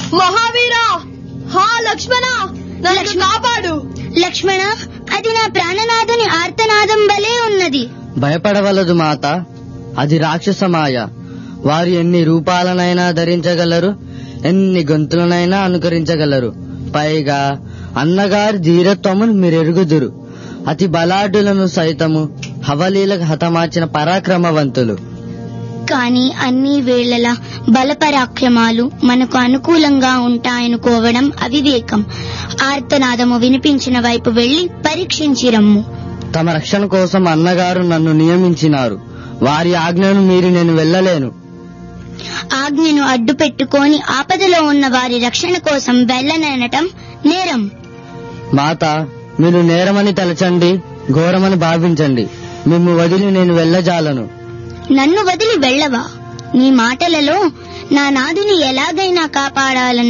మహావీరా హా లక్ష్మణ నన్ను లక్ష్మ- కాపాడు లక్ష్మణ అది నా ప్రాణనాథుని ఆర్తనాదం వలె ఉన్నది భయపడవలదు మాత అది రాక్షస మాయ వారు ఎన్ని రూపాలనైనా ధరించగలరు ఎన్ని గొంతులనైనా అనుకరించగలరు పైగా అన్నగారి ధీరత్వమును మీరెరుగుదురు అతి బలాఢ్యులను సైతము హవలీలకు హతమార్చిన పరాక్రమవంతులు కాని అన్ని వేళలా బలపరాక్రమాలు మనకు అనుకూలంగా ఉంటాయనుకోవడం అవివేకం ఆర్తనాదము వినిపించిన వైపు వెళ్లి పరీక్షించి రమ్ము తమ రక్షణ కోసం అన్నగారు నన్ను నియమించినారు వారి ఆజ్ఞను మీరి నేను వెళ్ళలేను ఆజ్ఞను అడ్డు పెట్టుకొని ఆపదలో ఉన్న వారి రక్షణ కోసం వెళ్ళననటం నేరం మాత మీరు నేరమని తలచండి ఘోరమని భావించండి మిమ్ము వదిలి నేను వెళ్ళజాలను నన్ను వదిలి వెళ్ళవా నీ మాటలలో నా నాదుని ఎలాగైనా కాపాడాలన్న